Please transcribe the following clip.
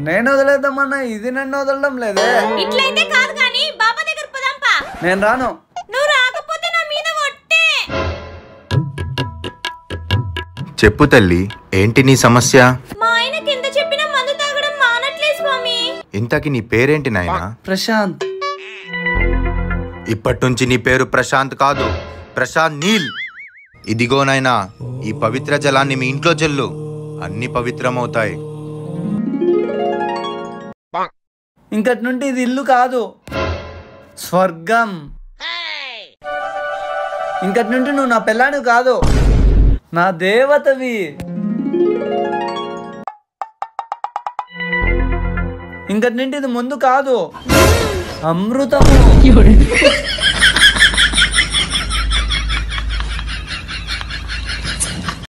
నేను వదిలేద్దామన్నా ఇది నన్ను వదలడం లేదే ఇట్లయితే కాదు కానీ బాబా దగ్గర పోదాంపా నేను రాను నువ్వు రాకపోతే నా మీద ఒట్టే చెప్పు తల్లి ఏంటి నీ సమస్య మా ఆయనకి ఎంత చెప్పినా మందు తాగడం మానట్లేదు స్వామి ఇంతకి నీ పేరేంటి నాయనా ప్రశాంత్ ఇప్పటి నుంచి నీ పేరు ప్రశాంత్ కాదు ప్రశాంత్ నీల్ ఇదిగో నాయనా ఈ పవిత్ర జలాన్ని మీ ఇంట్లో జల్లు అన్ని పవిత్రమవుతాయి ఇంకటి నుండి ఇది ఇల్లు కాదు స్వర్గం ఇంకటి నుండి నువ్వు నా పిల్లాడు కాదు నా దేవతవి ఇంకటి నుండి ఇది ముందు కాదు అమృతము